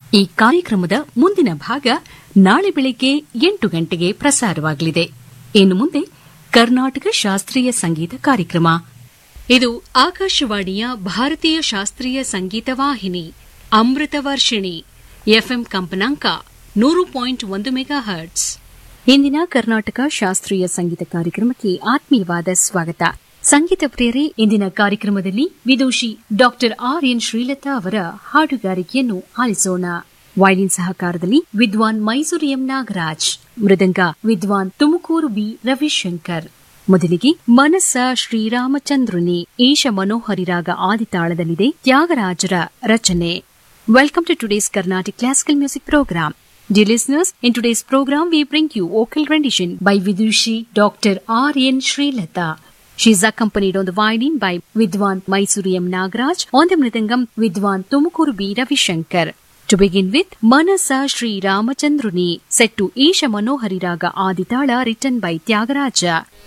ಈ ಕಾರ್ಯಕ್ರಮದ ಮುಂದಿನ ಭಾಗ ನಾಳೆ ಬೆಳಿಗ್ಗೆ ಎಂಟು ಗಂಟೆಗೆ ಪ್ರಸಾರವಾಗಲಿದೆ ಇನ್ನು ಮುಂದೆ ಕರ್ನಾಟಕ ಶಾಸ್ತ್ರೀಯ ಸಂಗೀತ ಕಾರ್ಯಕ್ರಮ ಇದು ಆಕಾಶವಾಣಿಯ ಭಾರತೀಯ ಶಾಸ್ತ್ರೀಯ ಸಂಗೀತ ವಾಹಿನಿ ಅಮೃತ ವರ್ಷಿಣಿ ಎಫ್ಎಂ ಕಂಪನಾಂಕ ನೂರು ಪಾಯಿಂಟ್ ಒಂದು ಮೆಗಾ ಹರ್ಟ್ಸ್ ಇಂದಿನ ಕರ್ನಾಟಕ ಶಾಸ್ತ್ರೀಯ ಸಂಗೀತ ಕಾರ್ಯಕ್ರಮಕ್ಕೆ ಆತ್ಮೀಯವಾದ ಸ್ವಾಗತ ಸಂಗೀತ ಪ್ರಿಯರೇ ಇಂದಿನ ಕಾರ್ಯಕ್ರಮದಲ್ಲಿ ವಿದೂಷಿ ಡಾಕ್ಟರ್ ಆರ್ ಎನ್ ಶ್ರೀಲತಾ ಅವರ ಹಾಡುಗಾರಿಕೆಯನ್ನು ಆಲಿಸೋಣ ವೈಲಿನ್ ಸಹಕಾರದಲ್ಲಿ ವಿದ್ವಾನ್ ಮೈಸೂರು ಎಂ ನಾಗರಾಜ್ ಮೃದಂಗ ವಿದ್ವಾನ್ ತುಮಕೂರು ಬಿ ರವಿಶಂಕರ್ ಮೊದಲಿಗೆ ಮನಸ್ಸ ಶ್ರೀರಾಮಚಂದ್ರುನಿ ಈಶ ಮನೋಹರಿ ರಾಗ ಆದಿತಾಳದಲ್ಲಿದೆ ತ್ಯಾಗರಾಜರ ರಚನೆ welcome to today's Carnatic classical music program Dear listeners, in today's program we bring you vocal rendition by Vidushi Dr. R. N. Srilata. She is accompanied on the violin by Vidwan Mysuru M. Nagraj, on the mridangam Vidwan Tumukuru B. Ravishankar. To begin with, Manasa Sri Ramachandruni, set to Isha Manohari Raga Aditala written by Tyagaraja.